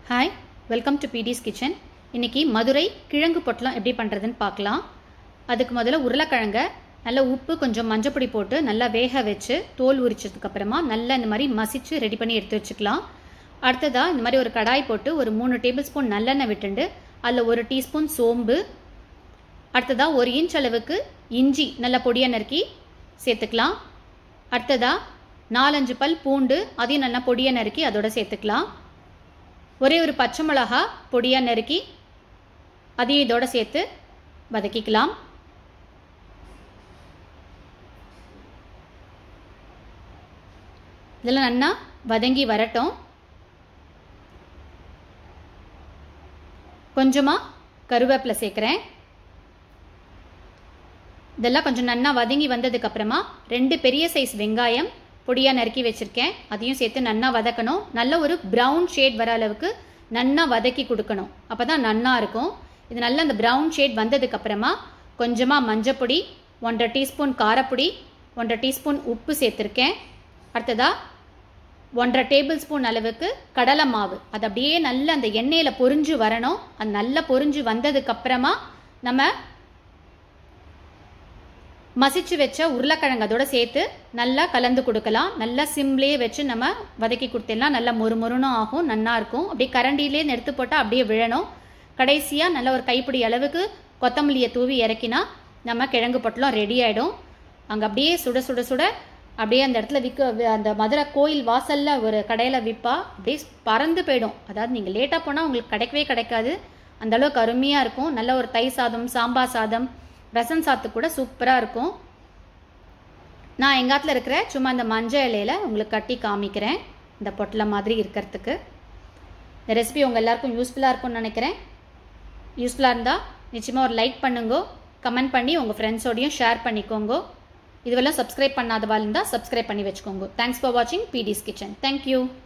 hi welcome to பிடிஸ் kitchen இன்னைக்கு மதுரை கிழங்கு பொட்டலம் எப்படி பண்ணுறதுன்னு பார்க்கலாம் அதுக்கு முதல்ல உருளைக்கிழங்க நல்லா உப்பு கொஞ்சம் மஞ்சப்பொடி போட்டு நல்லா வேக வச்சு தோல் உரிச்சதுக்கு அப்புறமா நல்லா இந்த மாதிரி மசிச்சு ரெடி பண்ணி எடுத்து வச்சுக்கலாம் அடுத்ததாக இந்த மாதிரி ஒரு கடாய் போட்டு ஒரு மூணு டேபிள் ஸ்பூன் நல்லெண்ணெய் விட்டுண்டு அதில் ஒரு டீஸ்பூன் சோம்பு அடுத்ததாக ஒரு இன்ச் அளவுக்கு இஞ்சி நல்லா பொடியாக நறுக்கி சேர்த்துக்கலாம் அடுத்ததாக நாலஞ்சு பல் பூண்டு அதையும் நல்லா பொடியாக நறுக்கி அதோட சேர்த்துக்கலாம் ஒரே ஒரு பச்சை மிளகா பொடியாக நறுக்கி அதையும் இதோட சேர்த்து வதக்கிக்கலாம் இதெல்லாம் நல்லா வதங்கி வரட்டும் கொஞ்சமாக கருவேப்பிலை சேர்க்குறேன் இதெல்லாம் கொஞ்சம் நன்னா வதங்கி வந்ததுக்கு அப்புறமா ரெண்டு பெரிய சைஸ் வெங்காயம் பொடியாக நறுக்கி வச்சுருக்கேன் அதையும் சேர்த்து நன்னா வதக்கணும் நல்ல ஒரு ப்ரௌன் ஷேட் வர அளவுக்கு நன்னா வதக்கி கொடுக்கணும் அப்போ தான் நன்னா இருக்கும் இது நல்லா அந்த ப்ரௌன் ஷேட் வந்ததுக்கு அப்புறமா கொஞ்சமாக மஞ்சப்பொடி ஒன்றரை டீஸ்பூன் காரப்பொடி ஒன்றரை டீஸ்பூன் உப்பு சேர்த்துருக்கேன் அடுத்ததாக ஒன்றரை டேபிள் ஸ்பூன் அளவுக்கு கடலை மாவு அது அப்படியே நல்லா அந்த எண்ணெயில் பொரிஞ்சு வரணும் அது நல்லா பொரிஞ்சு வந்ததுக்கு அப்புறமா நம்ம மசிச்சு வச்ச உருளைக்கிழங்கு அதோட சேர்த்து நல்லா கலந்து கொடுக்கலாம் நல்லா சிம்லேயே வச்சு நம்ம வதக்கி கொடுத்துடலாம் நல்லா மொறு மொறுனும் ஆகும் நல்லா இருக்கும் அப்படியே கரண்டிலே நெடுத்து போட்டால் அப்படியே விழணும் கடைசியாக நல்ல ஒரு கைப்பிடி அளவுக்கு கொத்தமல்லியை தூவி இறக்கினா நம்ம கிழங்கு பொட்டலம் ரெடி ஆகிடும் அங்கே அப்படியே சுட சுட சுட அப்படியே அந்த இடத்துல விற்க அந்த மதுரை கோயில் வாசலில் ஒரு கடையில் விற்பா அப்படியே பறந்து போயிடும் அதாவது நீங்கள் லேட்டாக போனால் உங்களுக்கு கிடைக்கவே கிடைக்காது அந்த அளவுக்கு அருமையாக இருக்கும் நல்ல ஒரு தை சாதம் சாம்பார் சாதம் ரசம் சாத்து கூட சூப்பராக இருக்கும் நான் எங்காத்தில் இருக்கிற சும்மா இந்த மஞ்சள் இலையில் உங்களுக்கு கட்டி காமிக்கிறேன் இந்த பொட்டலை மாதிரி இருக்கிறதுக்கு இந்த ரெசிபி உங்கள் எல்லாருக்கும் யூஸ்ஃபுல்லாக இருக்கும்னு நினைக்கிறேன் யூஸ்ஃபுல்லாக இருந்தால் நிச்சயமாக ஒரு லைக் பண்ணுங்கோ கமெண்ட் பண்ணி உங்கள் ஃப்ரெண்ட்ஸோடையும் ஷேர் பண்ணிக்கோங்க இதுவெல்லாம் சப்ஸ்கிரைப் பண்ணாதவா இருந்தால் சப்ஸ்கிரைப் பண்ணி வச்சுக்கோங்க தேங்க்ஸ் ஃபார் வாட்சிங் பிடிஸ் கிச்சன் தேங்க்யூ